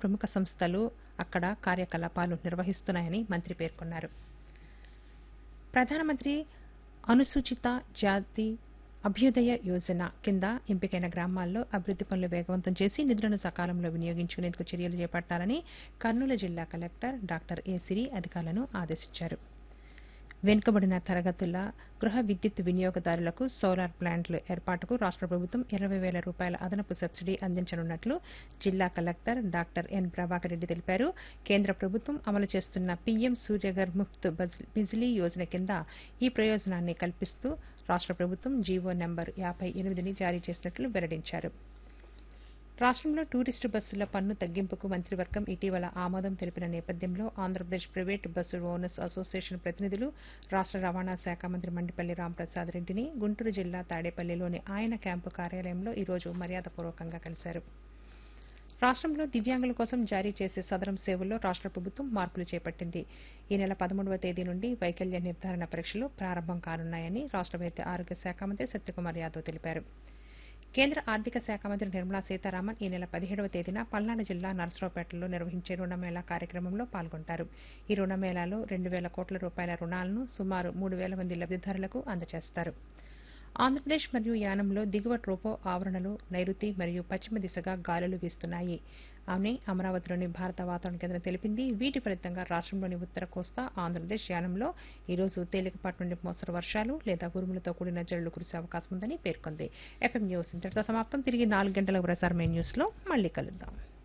ప్రముఖ సంస్థలు అక్కడ కార్యకలాపాలు నిర్వహిస్తున్నాయని మంత్రి పేర్కొన్నారు ప్రధానమంత్రి అనుసూచిత జాతి అభ్యుదయ యోజన కింద ఎంపికైన గ్రామాల్లో అభివృద్ది పనులు వేగవంతం చేసి నిధులను సకాలంలో వినియోగించుకునేందుకు చర్యలు చేపట్టాలని కర్నూలు జిల్లా కలెక్టర్ డాక్టర్ ఏ సిరి అధికారులను ఆదేశించారు వెనుకబడిన తరగతుల గృహ విద్యుత్ వినియోగదారులకు సోలార్ ప్లాంట్ల ఏర్పాటుకు రాష్ట్ర ప్రభుత్వం ఇరవై వేల రూపాయల అదనపు సబ్సిడీ అందించనున్నట్లు జిల్లా collector doctor N Prabhakar Reddy తెలిపారు కేంద్ర ప్రభుత్వం అమలు చేస్తున్న పీఎం సూర్యగర్ ముఫ్త్ బజ్- బిజిలీ యోజన కింద ఈ ప్రయోజనాన్ని కల్పిస్తూ రాష్ట్ర ప్రభుత్వం జీవో నెంబర్ యాభై ఎనిమిదిని జారీ చేసినట్లు వెల్లడించారు రాష్ట్రంలో టూరిస్టు బస్సుల పన్ను తగ్గింపుకు మంత్రివర్గం ఇటీవల ఆమోదం తెలిపిన నేపథ్యంలో Andhra Pradesh private bus owners association ప్రతినిధులు రాష్ట్ర రవాణా శాఖ మంత్రి మండిపల్లి రాంప్రసాద్ రెడ్డిని గుంటూరు జిల్లా తాడేపల్లిలోని ఆయన క్యాంపు కార్యాలయంలో ఈరోజు మర్యాదపూర్వకంగా కలిశారు రాష్ట్రంలో దివ్యాంగుల కోసం జారీ చేసే సదరం సేవల్లో రాష్ట్ర ప్రభుత్వం మార్పులు చేపట్టింది ఈ నెల పదమూడవ తేదీ నుండి వైకల్య నిర్ధారణ పరీక్షలు ప్రారంభం కానున్నాయని రాష్ట్ర వైద్య ఆరోగ్య శాఖ మంత్రి సత్యకుమార్ యాదవ్ తెలిపారు కేంద్ర ఆర్థిక శాఖ మంత్రి నిర్మలా సీతారామన్ ఈ నెల పదిహేడవ తేదీన పల్నాడు జిల్లా నర్సరావుపేటలో నిర్వహించే రుణమేళా కార్యక్రమంలో పాల్గొంటారు ఈ రుణమేళాలో రెండు వేల కోట్ల రూపాయల రుణాలను సుమారు మూడు వేల మంది లబ్దిదారులకు అందజేస్తారు ఆంధ్రప్రదేశ్ మరియు యానంలో దిగువ ట్రోపో ఆవరణలు నైరుతి మరియు పశ్చిమ దిశగా గాలులు వీస్తున్నాయి అని అమరావతిలోని భారత వాతావరణ కేంద్రం తెలిపింది వీటి ఫలితంగా రాష్ట్రంలోని ఉత్తర కోస్తా ఆంధ్రప్రదేశ్ యానంలో ఈ రోజు తేలికపాటి నుండి మోస్తరు వర్షాలు లేదా ఉరుములతో కూడిన జల్లులు కురిసే అవకాశం ఉందని పేర్కొంది ఎఫ్ఎం న్యూస్ ఇంతటితో సమాప్తం తిరిగి నాలుగు గంటల ప్రసారమైన న్యూస్లో మళ్ళీ కలుద్దాం